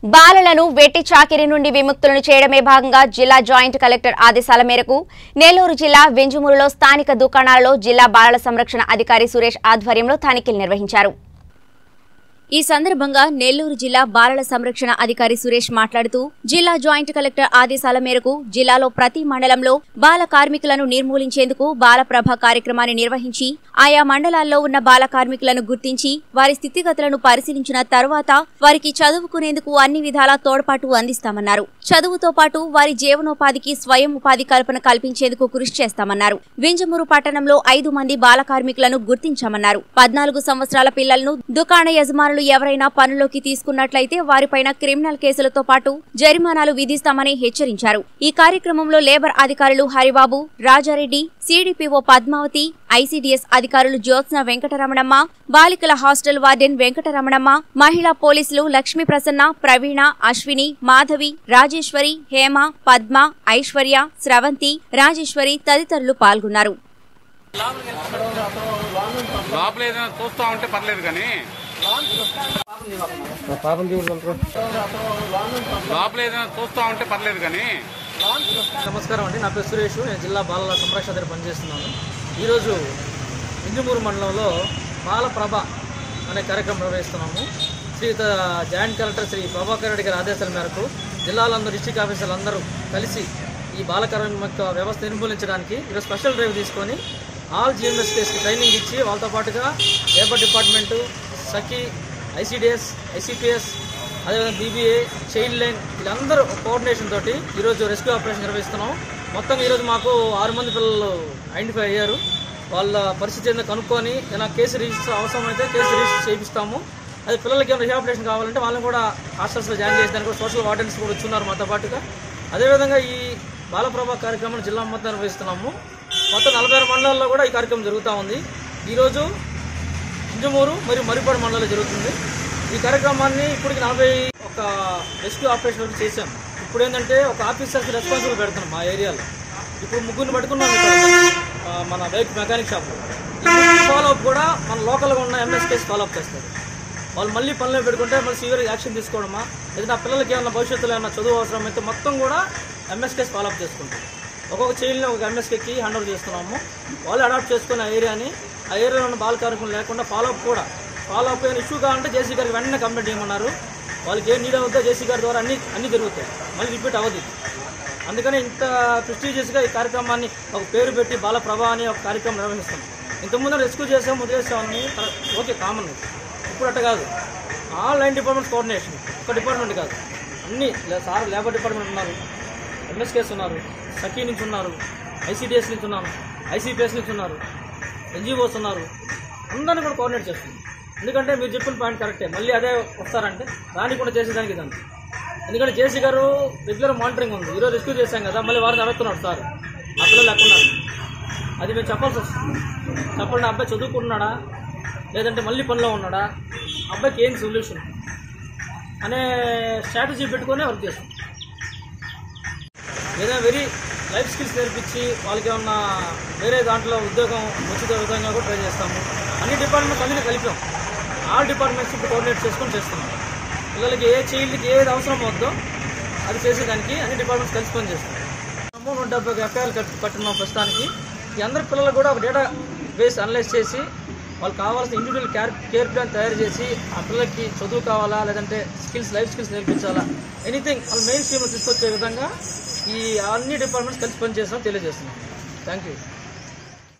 బాలలను వెట్టి చాకిరి నుండి విముక్తులను చేయడమే భాగంగా జిల్లా జాయింట్ కలెక్టర్ ఆదేశాల మేరకు నెల్లూరు జిల్లా వెంజుమూరులో స్థానిక దుకాణాలలో జిల్లా బాలల సంరక్షణ అధికారి సురేష్ ఆధ్వర్యంలో తనిఖీలు నిర్వహించారు ఈ సందర్భంగా నెల్లూరు జిల్లా బాలల సంరక్షణ అధికారి సురేష్ మాట్లాడుతూ జిల్లా జాయింట్ కలెక్టర్ ఆదేశాల మేరకు జిల్లాలో ప్రతి మండలంలో బాల కార్మికులను నిర్మూలించేందుకు బాలప్రభ కార్యక్రమాన్ని నిర్వహించి ఆయా మండలాల్లో ఉన్న బాల కార్మికులను గుర్తించి వారి స్థితిగతులను పరిశీలించిన తరువాత వారికి చదువుకునేందుకు అన్ని విధాలా తోడ్పాటు అందిస్తామన్నారు చదువుతో పాటు వారి జీవనోపాధికి స్వయం ఉపాధి కల్పన కల్పించేందుకు కృషి చేస్తామన్నారు వింజమూరు పట్టణంలో ఐదు మంది బాల కార్మికులను గుర్తించామన్నారు పద్నాలుగు సంవత్సరాల పిల్లలను దుకాణ యజమానులు ఎవరైనా పనులోకి తీసుకున్నట్లయితే వారిపైన క్రిమినల్ కేసులతో పాటు జరిమానాలు విధిస్తామని హెచ్చరించారు ఈ కార్యక్రమంలో లేబర్ అధికారులు హరిబాబు రాజారెడ్డి సిడిపిఓ పద్మావతి ఐసీడీఎస్ అధికారులు జ్యోత్స్న వెంకటరమణమ్మ బాలికల హాస్టల్ వార్డెన్ వెంకటరమణమ్మ మహిళా పోలీసులు లక్ష్మీ ప్రసన్న ప్రవీణ అశ్విని మాధవి రాజేశ్వరి హేమ పద్మ ఐశ్వర్య స్రవంతి రాజేశ్వరి తదితరులు పాల్గొన్నారు లోపల ఏదైనా చూస్తా ఉంటే పర్లేదు కానీ పాపం చూడండి లోపల ఏదైనా చూస్తా ఉంటే పర్లేదు కానీ నమస్కారం అండి నా పేరు సురేష్ నేను జిల్లా బాలల సంరక్షణ దగ్గర పనిచేస్తున్నాను ఈరోజు ఇంజమూరు మండలంలో బాలప్రభ అనే కార్యక్రమం నిర్వహిస్తున్నాము శ్రీ త- జాయింట్ కలెక్టర్ శ్రీ ప్రభాకర్ రెడ్డి గారి ఆదేశాల మేరకు జిల్లాలందరూ డిస్టిక్ ఆఫీసర్లు అందరూ కలిసి ఈ బాల కార్మిక వ్యవస్థ నిర్మూలించడానికి ఈరోజు స్పెషల్ డ్రైవ్ తీసుకొని ఆల్ జిఎంఎస్కేస్కి ట్రైనింగ్ ఇచ్చి వాళ్ళతో పాటుగా labour department Sakhi ICDS ICPS అదేవిధంగా బీబీఏ చైల్డ్ లైన్ వీళ్ళందరూ కోఆర్డినేషన్ తోటి ఈరోజు రెస్క్యూ ఆపరేషన్ నిర్వహిస్తున్నాం మొత్తం ఈరోజు మాకు ఆరు మంది పిల్లలు ఐడెంటిఫై అయ్యారు వాళ్ళ పరిస్థితి ఏందో కనుక్కొని ఏదైనా కేసు రిజిస్టర్ అవసరమైతే కేసు రిజిస్టర్ చేయిస్తాము అది పిల్లలకి ఏమైనా రిహాబిలిటేషన్ కావాలంటే వాళ్ళని కూడా హాస్టల్స్లో జాయిన్ చేసేదానికి కూడా సోషల్ వార్డెన్స్ కూడా వచ్చున్నారు మాతో పాటుగా అదేవిధంగా ఈ బాలప్రభ కార్యక్రమం జిల్లా మొత్తం నిర్వహిస్తున్నాము మొత్తం నలభై ఆరు మండలాల్లో కూడా ఈ కార్యక్రమం జరుగుతూ ఉంది ఈరోజు ఇంజమూరు మరియు మరిపాడు మండలంలో జరుగుతుంది ఈ కార్యక్రమాన్ని ఇప్పటికి నలభై ఒక రెస్క్యూ ఆపరేషన్ వరకు చేశాం ఇప్పుడు ఏంటంటే ఒక ఆఫీసర్కి రెస్పాన్సిబుల్ పెడుతున్నాం మా ఏరియాలో ఇప్పుడు ముగ్గురిని పట్టుకున్నాం ఇక్కడ ఆ, మన bike mechanic shop follow up కూడా మన లోకల్గా ఉన్న ఎంఎస్కేస్ ఫాలో అప్ చేస్తారు వాళ్ళు మళ్ళీ పనిలో పెట్టుకుంటే మళ్ళీ సీవియర్ యాక్షన్ తీసుకోవడమా ఏదైనా పిల్లలకి ఏమైనా భవిష్యత్తులో ఏమైనా చదువు అవసరం అయితే మొత్తం కూడా ఎంఎస్కేస్ ఫాలో అప్ చేసుకుంటారు ఒక్కొక్క చైల్డ్ని ఒక ఎంఎస్కేకి హ్యాండ్ ఓవర్ చేస్తున్నాము వాళ్ళు అడాప్ట్ చేసుకున్న ఆ ఏరియాని ఆ ఏరియాలో ఉన్న బాల కార్మికులు లేకుండా ఫాలో అప్ కూడా ఫాలో అప్ అయిన ఇష్యూ కావాలంటే జేసీ గారికి వెంటనే కంప్లైంట్ చేయమన్నారు వాళ్ళకి ఏం నీడ్ అవుతుందో జేసీ గారి ద్వారా అన్ని అన్ని జరుగుతాయి మళ్ళీ రిపీట్ అవ్వదు ఇది. అందుకని ఇంత ప్రెస్టీజియస్గా ఈ కార్యక్రమాన్ని ఒక పేరు పెట్టి బాలప్రభ అని ఒక కార్యక్రమం నిర్వహిస్తాం ఇంతకుముందు రెస్క్యూ చేసాం వదిలేసామని ఓకే కామన్ ఇప్పుడు అట్ట కాదు ఆల్ నైన్ డిపార్ట్మెంట్స్ కోఆర్డినేషన్ ఒక డిపార్ట్మెంట్ కాదు అన్ని లే- సార్ లేబర్ డిపార్ట్మెంట్ ఉన్నారు ఎంఎస్కేస్ ఉన్నారు సఖీ నుంచి ఉన్నారు ఐసీడిఎస్ నుంచి ఉన్నారు ఐసీపీఎస్ నుంచి ఉన్నారు ఎన్జిఓస్ ఉన్నారు అందరిని కూడా కోఆర్డినేట్ చేస్తుంది ఎందుకంటే మీరు చెప్పిన పాయింట్ కరెక్టే మళ్ళీ అదే వస్తారంటే దాన్ని కూడా చేసేదానికి ఇదంతా ఎందుకంటే జేసీ గారు రెగ్యులర్ మానిటరింగ్ ఉంది ఈరోజు రెస్క్యూ చేశాం కదా మళ్ళీ వారిని అడుగుతున్నాడు సార్ ఆ పిల్లలు లేకున్నారు అది మేము చెప్పాల్సి వస్తుంది చెప్పండి అబ్బాయి చదువుకుంటున్నాడా లేదంటే మళ్ళీ పనిలో ఉన్నాడా అబ్బాయికి ఏం సొల్యూషన్ అనే స్ట్రాటజీ పెట్టుకొని వర్క్ చేస్తాం ఏదైనా వెరీ లైఫ్ స్కిల్స్ నేర్పించి వాళ్ళకి ఏమన్నా వేరే దాంట్లో ఉద్యోగం ఉచిత విధంగా కూడా ట్రై చేస్తాము అన్ని డిపార్ట్మెంట్స్ అన్ని కలిపాం ఆల్ డిపార్ట్మెంట్స్ ఇప్పుడు కోఆర్డినేట్ చేసుకొని చేస్తున్నాం పిల్లలకి ఏ చైల్డ్కి ఏది అవసరం అవుద్దో అది చేసేదానికి అన్ని డిపార్ట్మెంట్స్ కలిసి పని చేస్తాం మనము నూట డెబ్బై ఎఫ్ఐఆర్లు కట్ కట్టున్నాం ప్రస్తుతానికి ఈ అందరి పిల్లలకు కూడా ఒక డేటా బేస్ అనలైజ్ చేసి వాళ్ళకి కావాల్సిన ఇండివిజువల్ కేర్ కేర్ ప్లాన్ తయారు చేసి ఆ పిల్లలకి చదువు కావాలా లేదంటే స్కిల్స్ లైఫ్ స్కిల్స్ నేర్పించాలా ఎనీథింగ్ వాళ్ళు మెయిన్ స్ట్రీమ్లో తీసుకొచ్చే విధంగా ఈ అన్ని డిపార్ట్మెంట్స్ కలిసి పనిచేస్తాం తెలియజేస్తున్నాం థ్యాంక్ యూ